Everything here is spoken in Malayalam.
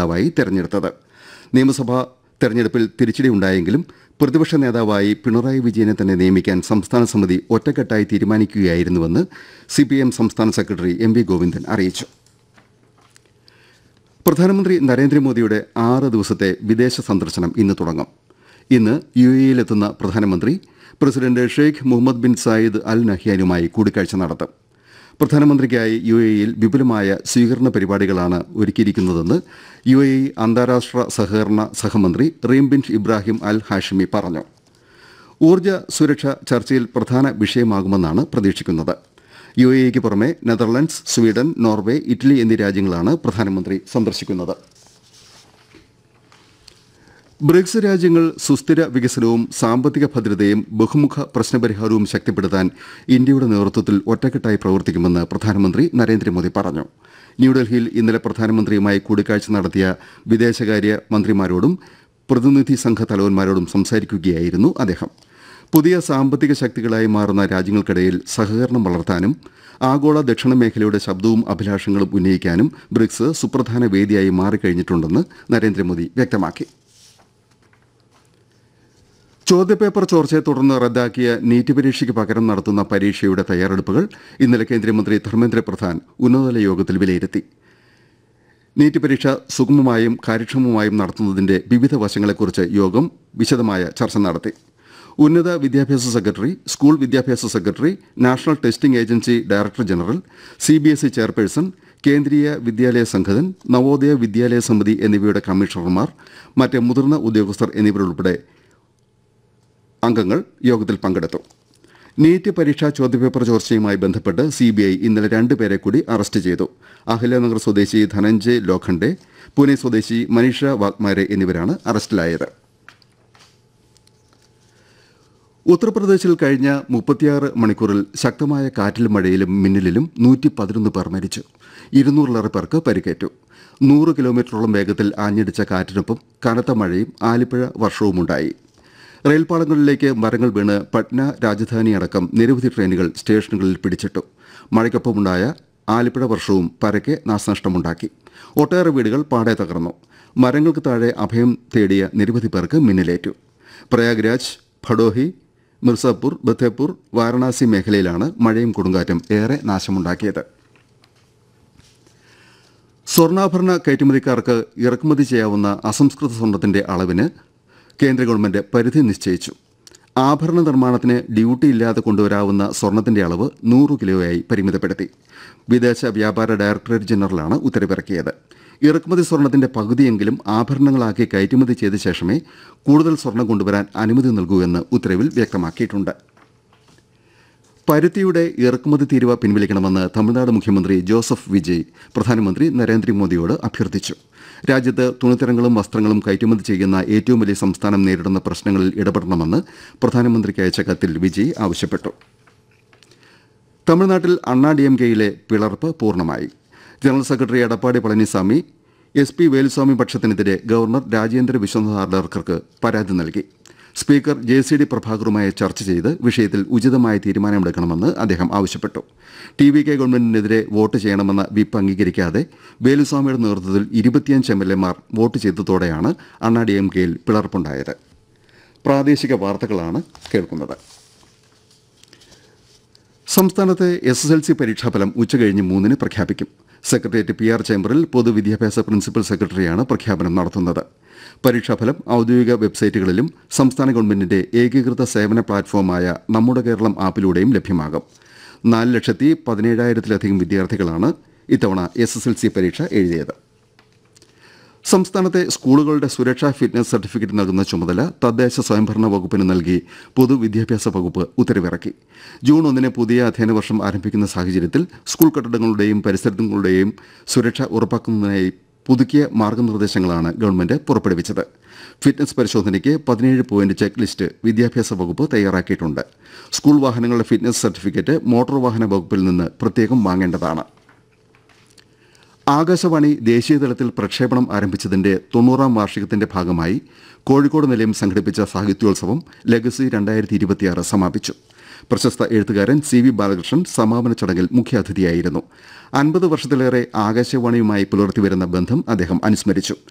നേതാവായി തെരഞ്ഞെടുത്തത് നിയമസഭാ തെരഞ്ഞെടുപ്പിൽ തിരിച്ചടിയുണ്ടായെങ്കിലും പ്രതിപക്ഷ നേതാവായി പിണറായി വിജയനെ തന്നെ നിയമിക്കാൻ സംസ്ഥാന സമിതി ഒറ്റക്കെട്ടായി തീരുമാനിക്കുകയായിരുന്നുവെന്ന് സിപിഎം സംസ്ഥാന സെക്രട്ടറി എം വി ഗോവിന്ദൻ അറിയിച്ചു പ്രധാനമന്ത്രി നരേന്ദ്രമോദിയുടെ ആറ് ദിവസത്തെ വിദേശ സന്ദർശനം ഇന്ന് തുടങ്ങും ഇന്ന് യു എയിലെത്തുന്ന പ്രധാനമന്ത്രി president Sheikh Mohammed bin Zayed Al നഹ്യാനുമായി കൂടിക്കാഴ്ച നടത്തും പ്രധാനമന്ത്രിക്കായി യു എയിൽ വിപുലമായ സ്വീകരണ പരിപാടികളാണ് ഒരുക്കിയിരിക്കുന്നതെന്ന് യു എ ഇ അന്താരാഷ്ട്ര സഹകരണ സഹമന്ത്രി Reem bin Ibrahim Al Hashimi പറഞ്ഞു ഊർജ്ജ സുരക്ഷ ചർച്ചയിൽ പ്രധാന വിഷയമാകുമെന്നാണ് പ്രതീക്ഷിക്കുന്നത് യു എ ഇക്ക് പുറമെ നെതർലൻഡ്സ് സ്വീഡൻ നോർവേ ഇറ്റലി എന്നീ രാജ്യങ്ങളാണ് പ്രധാനമന്ത്രി സന്ദർശിക്കുന്നത് ബ്രിക്സ് രാജ്യങ്ങൾ സുസ്ഥിര വികസനവും സാമ്പത്തിക ഭദ്രതയും ബഹുമുഖ പ്രശ്നപരിഹാരവും ശക്തിപ്പെടുത്താൻ ഇന്ത്യയുടെ നേതൃത്വത്തിൽ ഒറ്റക്കെട്ടായി പ്രവർത്തിക്കുമെന്ന് പ്രധാനമന്ത്രി നരേന്ദ്രമോദി പറഞ്ഞു ന്യൂഡൽഹിയിൽ ഇന്നലെ പ്രധാനമന്ത്രിയുമായി കൂടിക്കാഴ്ച നടത്തിയ വിദേശകാര്യ മന്ത്രിമാരോടും പ്രതിനിധി സംഘ തലവന്മാരോടും സംസാരിക്കുകയായിരുന്നു അദ്ദേഹം പുതിയ സാമ്പത്തിക ശക്തികളായി മാറുന്ന രാജ്യങ്ങൾക്കിടയിൽ സഹകരണം വളർത്താനും ആഗോള ദക്ഷിണ മേഖലയുടെ ശബ്ദവും അഭിലാഷങ്ങളും ഉന്നയിക്കാനും ബ്രിക്സ് സുപ്രധാന വേദിയായി മാറിക്കഴിഞ്ഞിട്ടുണ്ടെന്ന് നരേന്ദ്രമോദി വ്യക്തമാക്കി ചോദ്യപേപ്പർ ചോർച്ചയെ തുടർന്ന് റദ്ദാക്കിയ നീറ്റ് പരീക്ഷയ്ക്ക് പകരം നടത്തുന്ന പരീക്ഷയുടെ തയ്യാറെടുപ്പുകൾ ഇന്നലെ കേന്ദ്രമന്ത്രി ധർമ്മേന്ദ്ര പ്രധാൻ ഉന്നതതല യോഗത്തിൽ വിലയിരുത്തി നീറ്റ് പരീക്ഷ സുഗമമായും കാര്യക്ഷമമായും നടത്തുന്നതിന്റെ വിവിധ വശങ്ങളെക്കുറിച്ച് യോഗം വിശദമായ ചർച്ച നടത്തി ഉന്നത വിദ്യാഭ്യാസ സെക്രട്ടറി സ്കൂൾ വിദ്യാഭ്യാസ secretary national testing agency director general C B S E chairperson Kendriya Vidyalaya Sangathan Navodaya വിദ്യാലയ സമിതി എന്നിവയുടെ കമ്മീഷണർമാർ മറ്റ് മുതിർന്ന ഉദ്യോഗസ്ഥർ എന്നിവരുൾപ്പെടെ അംഗങ്ങൾ യോഗത്തിൽ പങ്കെടുത്തു നീറ്റ് പരീക്ഷാ ചോദ്യപേപ്പർ ചോർച്ചയുമായി ബന്ധപ്പെട്ട് സിബിഐ ഇന്നലെ രണ്ടുപേരെ കൂടി അറസ്റ്റ് ചെയ്തു അഹല്യനഗർ സ്വദേശി ധനഞ്ജയ് ലോഖണ്ഡെ പൂനെ സ്വദേശി മനീഷ വാഗ്മാരെ എന്നിവരാണ് അറസ്റ്റിലായത് ഉത്തർപ്രദേശിൽ കഴിഞ്ഞ മുപ്പത്തിയാറ് മണിക്കൂറിൽ ശക്തമായ കാറ്റിലും മഴയിലും മിന്നലിലും നൂറ്റി പതിനൊന്ന് പേർ മരിച്ചു ഇരുന്നൂറിലേറെ പേർക്ക് പരിക്കേറ്റു നൂറ് കിലോമീറ്ററോളം വേഗത്തിൽ ആഞ്ഞടിച്ച കാറ്റിനൊപ്പം കനത്ത മഴയും ആലിപ്പഴ വർഷവുമുണ്ടായി റെയിൽപാളങ്ങളിലേക്ക് മരങ്ങൾ വീണ് പട്ന രാജധാനി അടക്കം നിരവധി ട്രെയിനുകൾ സ്റ്റേഷനുകളിൽ പിടിച്ചിട്ടു മഴയ്ക്കൊപ്പമുണ്ടായ ആലിപ്പഴ വർഷവും പരക്കെ നാശനഷ്ടമുണ്ടാക്കി ഒട്ടേറെ വീടുകൾ പാടെ തകർന്നു മരങ്ങൾക്ക് താഴെ അഭയം തേടിയ നിരവധി പേർക്ക് മിന്നലേറ്റു പ്രയാഗ്രാജ് ഭഡോഹി മിർസാപൂർ ബത്തേപൂർ വാരണാസി മേഖലയിലാണ് മഴയും കൊടുങ്കാറ്റും ഏറെ നാശമുണ്ടാക്കിയത് സ്വർണ്ണാഭരണ കയറ്റുമതിക്കാർക്ക് ഇറക്കുമതി ചെയ്യാവുന്ന അസംസ്കൃത സ്വർണത്തിന്റെ അളവിന് കേന്ദ്ര ഗവൺമെന്റ് പരിധി നിശ്ചയിച്ചു ആഭരണ നിർമ്മാണത്തിന് ഡ്യൂട്ടി ഇല്ലാതെ കൊണ്ടുവരാവുന്ന സ്വർണത്തിന്റെ അളവ് നൂറ് കിലോയായി പരിമിതപ്പെടുത്തി വിദേശ വ്യാപാര ഡയറക്ടറേറ്റ് ജനറലാണ് ഉത്തരവിറക്കിയത് ഇറക്കുമതി സ്വർണത്തിന്റെ പകുതിയെങ്കിലും ആഭരണങ്ങളാക്കി കയറ്റുമതി ചെയ്ത ശേഷമേ കൂടുതൽ സ്വർണം കൊണ്ടുവരാൻ അനുമതി നൽകൂ എന്ന് ഉത്തരവിൽ വ്യക്തമാക്കിയിട്ടുണ്ട് പരുത്തിയുടെ ഇറക്കുമതി തീരുവ പിൻവലിക്കണമെന്ന് തമിഴ്നാട് മുഖ്യമന്ത്രി ജോസഫ് വിജയ് പ്രധാനമന്ത്രി നരേന്ദ്രമോദിയോട് അഭ്യർത്ഥിച്ചു രാജ്യത്ത് തുണിത്തരങ്ങളും വസ്ത്രങ്ങളും കയറ്റുമതി ചെയ്യുന്ന ഏറ്റവും വലിയ സംസ്ഥാനം നേരിടുന്ന പ്രശ്നങ്ങളിൽ ഇടപെടണമെന്ന് പ്രധാനമന്ത്രിക്ക് അയച്ച കത്തിൽ വിജയ് ആവശ്യപ്പെട്ടു തമിഴ്നാട്ടിൽ അണ്ണാ ഡി എം കെയിലെ പിളർപ്പ് പൂർണ്ണമായി general secretary Edappadi Palaniswami S P വേലുസ്വാമി പക്ഷത്തിനെതിരെ ഗവർണർ രാജേന്ദ്ര വിശ്വനാഥ് ആർഡർക്കർക്ക് പരാതി നൽകി സ്പീക്കർ ജെ സി ഡി പ്രഭാകറുമായി ചർച്ച ചെയ്ത് വിഷയത്തിൽ ഉചിതമായ തീരുമാനമെടുക്കണമെന്ന് അദ്ദേഹം ആവശ്യപ്പെട്ടു ടി വി കെ ഗവൺമെന്റിനെതിരെ വോട്ട് ചെയ്യണമെന്ന വിപ്പ് അംഗീകരിക്കാതെ വേലുസ്വാമിയുടെ നേതൃത്വത്തിൽ ഇരുപത്തിയഞ്ച് എം എൽ എമാർ വോട്ട് ചെയ്തതോടെയാണ് അണ്ണാ ഡി എം കെയിൽ പിളർപ്പുണ്ടായത് പ്രാദേശിക വാർത്തകളാണ് കേൾക്കുന്നത് സംസ്ഥാനത്തെ എസ് എസ് എൽ സി പരീക്ഷാഫലം ഉച്ചകഴിഞ്ഞ് മൂന്നിന് പ്രഖ്യാപിക്കും സെക്രട്ടേറിയറ്റ് പി ആർ ചേംബറിൽ പൊതുവിദ്യാഭ്യാസ പ്രിൻസിപ്പൽ സെക്രട്ടറിയാണ് പ്രഖ്യാപനം നടത്തുന്നത് പരീക്ഷാഫലം ഔദ്യോഗിക വെബ്സൈറ്റുകളിലും സംസ്ഥാന ഗവൺമെന്റിന്റെ ഏകീകൃത സേവന പ്ലാറ്റ്ഫോമായ നമ്മുടെ കേരളം ആപ്പിലൂടെയും ലഭ്യമാകും നാല് ലക്ഷത്തി പതിനേഴായിരത്തിലധികം വിദ്യാർത്ഥികളാണ് ഇത്തവണ എസ് എസ് എൽ സി പരീക്ഷ എഴുതിയത് സംസ്ഥാനത്തെ സ്കൂളുകളുടെ സുരക്ഷാ ഫിറ്റ്നസ് സർട്ടിഫിക്കറ്റ് നൽകുന്ന ചുമതല തദ്ദേശ സ്വയംഭരണ വകുപ്പിന് നൽകി പൊതുവിദ്യാഭ്യാസ വകുപ്പ് ഉത്തരവിറക്കി ജൂൺ ഒന്നിന് പുതിയ അധ്യയന വർഷം ആരംഭിക്കുന്ന സാഹചര്യത്തിൽ സ്കൂൾ കെട്ടിടങ്ങളുടെയും പരിസരങ്ങളുടെയും സുരക്ഷ ഉറപ്പാക്കുന്നതിനായി പുതുക്കിയ മാർഗനിർദ്ദേശങ്ങളാണ് ഗവൺമെന്റ് പുറപ്പെടുവിച്ചത് ഫിറ്റ്നസ് പരിശോധനയ്ക്ക് പതിനേഴ് പോയിന്റ് ചെക്ക് ലിസ്റ്റ് വിദ്യാഭ്യാസ വകുപ്പ് തയ്യാറാക്കിയിട്ടുണ്ട് സ്കൂൾ വാഹനങ്ങളുടെ ഫിറ്റ്നസ് സർട്ടിഫിക്കറ്റ് മോട്ടോർ വാഹന വകുപ്പിൽ നിന്ന് പ്രത്യേകം വാങ്ങേണ്ടതാണ് ആകാശവാണി ദേശീയതലത്തിൽ പ്രക്ഷേപണം ആരംഭിച്ചതിന്റെ തൊണ്ണൂറാം വാർഷികത്തിന്റെ ഭാഗമായി കോഴിക്കോട് നിലയം സംഘടിപ്പിച്ച സാഹിത്യോത്സവം ലെഗസി രണ്ടായിരത്തി ഇരുപത്തിയാറ് സമാപിച്ചു പ്രശസ്ത എഴുത്തുകാരൻ സി വി ബാലകൃഷ്ണൻ സമാപന ചടങ്ങിൽ മുഖ്യാതിഥിയായിരുന്നു അൻപത് വർഷത്തിലേറെ ആകാശവാണിയുമായി പുലർത്തിവരുന്ന ബന്ധം അദ്ദേഹം അനുസ്മരിച്ചു